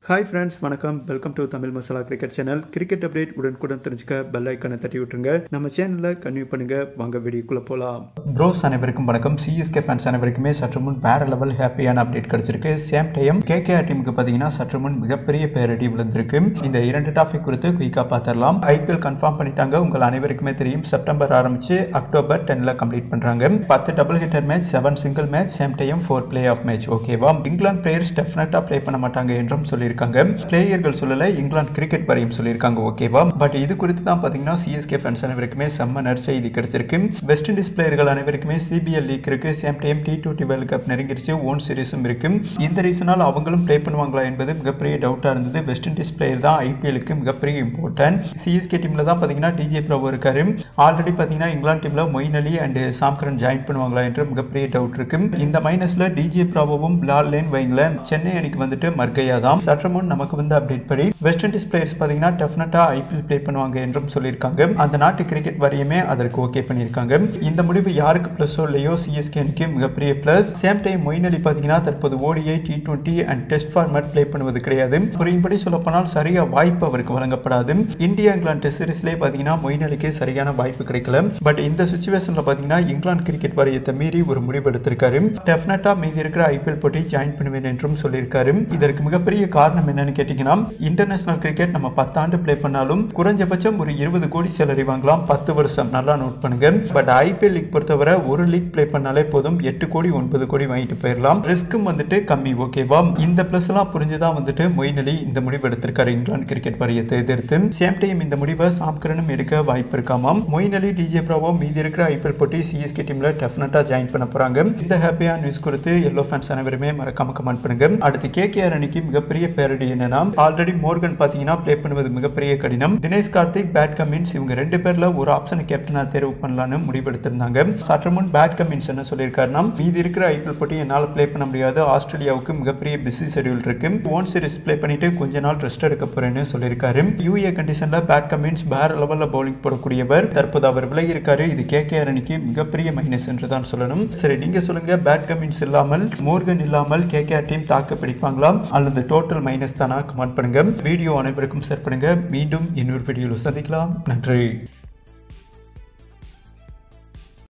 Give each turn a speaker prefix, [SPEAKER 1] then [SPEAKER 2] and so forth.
[SPEAKER 1] hi friends வணக்கம் welcome to Tamil Masala cricket channel cricket update உடனுக்குடன் தெரிஞ்சுக்க பெல் ஐக்கனை தட்டி விட்டுருங்க நம்ம சேனலில் கன்வியூ பண்ணுங்க வாங்க வீடியோக்குள்ளே போகலாம் ப்ரோஸ் அனைவருக்கும் வணக்கம் சிஎஸ்கே ஃபேன்ஸ் அனைவருக்குமே சற்று முன் வேற லெவல் ஹாப்பியான அப்டேட் கிடைச்சிருக்கு சேம் டைம் கேகேஆர் டீமுக்கு பார்த்தீங்கன்னா சற்று முன் மிகப்பெரிய பேரடி விழுந்திருக்கு இந்த இரண்டு டாபிக் குறித்து குயிக்காக பார்த்துடலாம் ஐபிஎல் கன்ஃபார்ம் பண்ணிட்டாங்க உங்கள் அனைவருக்குமே தெரியும் செப்டம்பர் ஆரம்பிச்சு அக்டோபர் டென்ல கம்ப்ளீட் பண்றாங்க பத்து double hitter match seven single match same time four play off match ஓகேவா இங்கிலாந்து பிளேயர்ஸ் டெஃபினட்டா ப்ளே பண்ண மாட்டாங்க என்றும் சொல்லியிருக்காங்க பிளேயர்கள் சொல்லல இங்கிலாந்து கிரிக்கெட் வரையும் சொல்லியிருக்காங்க ஓகேவா பட் இது குறித்து தான் பார்த்தீங்கன்னா சிஎஸ்கே ஃபேன்ஸ் அனைவருக்குமே செம்ம நற்செய்தி கிடைச்சிருக்கு வெஸ்ட் இண்டீஸ் பிளேயர்கள் அனைவருக்குமே சிபிஎல் லீக் இருக்கு same time T twenty world cup நெருங்கிருச்சு ஓன் சீரிஸும் இருக்கு இந்த ரீசனால் அவங்களும் ப்ளே பண்ணுவாங்களா என்பது மிகப்பெரிய டவுட்டாக இருந்தது வெஸ்ட் இண்டீஸ் பிளேயர் தான் ஐபிஎலுக்கு மிகப்பெரிய இம்பார்ட்டன்ட் சிஎஸ்கே டீமில் தான் பார்த்தீங்கன்னா டிஜே பிரபு இருக்காரு ஆல்ரெடி பார்த்தீங்கன்னா இங்கிலாந்து டீமில் Moeen Ali and Sam Curran join பண்ணுவாங்களா என்று மிகப்பெரிய டவுட் இருக்கு இந்த மைனஸில் டிஜே பிராவோவும் லால் லேன் வைங்கள சென்னை அணிக்கு வந்துட்டு மர்கையா தான் சற்று முன் நமக்கு வந்து அப்டேட் படி வெஸ்ட் இண்டீஸ் பிளேயர்ஸ் பார்த்தீங்கன்னா டெஃபினட்டாக ஐபிஎல் ப்ளே பண்ணுவாங்க என்றும் சொல்லியிருக்காங்க அந்த நாட்டு கிரிக்கெட் வரையுமே அதற்கு ஓகே பண்ணியிருக்காங்க இந்த முடிவு யாருக்கு ப்ளஸ்ஸோ இல்லையோ சிஎஸ்கே அணிக்கு மிகப்பெரிய plus same time Moeen Ali பார்த்தீங்கன்னா தற்போது ODI T twenty and test format play பண்ணுவது கிடையாது புரியும்படி சொல்லப்போனால் சரியா வாய்ப்பு அவருக்கு வழங்கப்படாது இந்தியா இங்கிலாந்து டெஸ்ட் சீரிஸ்லேயே பார்த்தீங்கன்னா மொயின் அலிக்கு சரியான வாய்ப்பு கிடைக்கல பட் இந்த சுச்சுவேஷனில் பார்த்தீங்கன்னா இங்கிலாந்து கிரிக்கெட் வாரியத்தை மீறி ஒரு முடிவு எடுத்திருக்காரு டெஃபினட்டாக மீதி இருக்கிற ஐபிஎல் போட்டி ஜாயின் பண்ணுவேன் என்றும் சொல்லியிருக்காரு இதற்கு மிகப்பெரிய காரணம் என்னன்னு கேட்டீங்கன்னா இன்டர்நேஷனல் கிரிக்கெட் நம்ம பத்தாண்டு ப்ளே பண்ணாலும் குறைஞ்சபட்சம் ஒரு இருபது கோடி சேலரி வாங்கலாம் பத்து வருஷம் நல்லா நோட் பண்ணுங்க பட் ஐபிஎல் லீக் பொறுத்தவரை ஒரு லீக் ப்ளே பண்ணாலே போதும் எட்டு கோடி ஒன்பது கோடி வாங்கிட்டு போயிடலாம் ரிஸ்க்கும் வந்துட்டு கம்மி ஓகேவா இந்த பிளஸ் எல்லாம் புரிஞ்சுதான் வந்துட்டு மொயின் அலி இந்த முடிவு எடுத்திருக்காரு இங்கிலாந்து கிரிக்கெட் வாரியத்தை எதிர்த்து சேம் டைம் இந்த முடிவை சாம்கரனும் எடுக்க வாய்ப்பு இருக்காமாம் மொயின் அலி டிஜே பிராவோ மீதி இருக்கிற ஐபிஎல் போட்டி சிஎஸ்கே டீம்ல டெஃபினட்டா ஜாயின் பண்ண போறாங்க இந்த ஹாப்பியான நியூஸ் குறித்து எல்லோ ஃபேன்ஸ் அனைவருமே மறக்காம கமெண்ட் பண்ணுங்க அடுத்து கேகேஆர் அணிக்கு மிகப்பெரிய பேரடி என்னன்னா ஆல்ரெடி மோர்கன் பாத்தீங்கன்னா ப்ளே பண்ணுவது மிகப்பெரிய கடினம் தினேஷ் கார்த்திக் பேட் கமின்ஸ் இவங்க ரெண்டு பேர்ல ஒரு ஆப்ஷனை கேப்டனா தேர்வு பண்ணலாம்னு முடிவெடுத்திருந்தாங்க சற்று முன் பேட் கமின்ஸ் என்ன சொல்லியிருக்காருன்னா மீதி இருக்கிற ஐபிஎல் போட்டி என்னால் ப்ளே பண்ண முடியாது ஆஸ்திரேலியாவுக்கு மிகப்பெரிய பிஸி ஷெடியூல் இருக்கு ஓன் சீரிஸ் ப்ளே பண்ணிட்டு கொஞ்ச நாள் ரெஸ்ட் எடுக்க போறேன்னு சொல்லியிருக்காரு யூஏ கண்டிஷன்ல பேட் கமின்ஸ் வேற லெவல்ல பவுலிங் போடக்கூடியவர் தற்போது அவர் விலகி இருக்காரு இது கேகேஆர் அணிக்கு மிகப்பெரிய மைனஸ் என்று தான் சொல்லணும் சரி நீங்க சொல்லுங்க பேட் கமின்ஸ் இல்லாமல் மோர்கன் இல்லாமல் கேகேஆர் டீம் தாக்க பிடிப்பாங்களா அல்லது டோட்டல் மைனஸ் தானா கமெண்ட் பண்ணுங்க வீடியோ அனைவருக்கும் ஷேர் பண்ணுங்க மீண்டும் இன்னொரு வீடியோவில் சந்திக்கலாம் நன்றி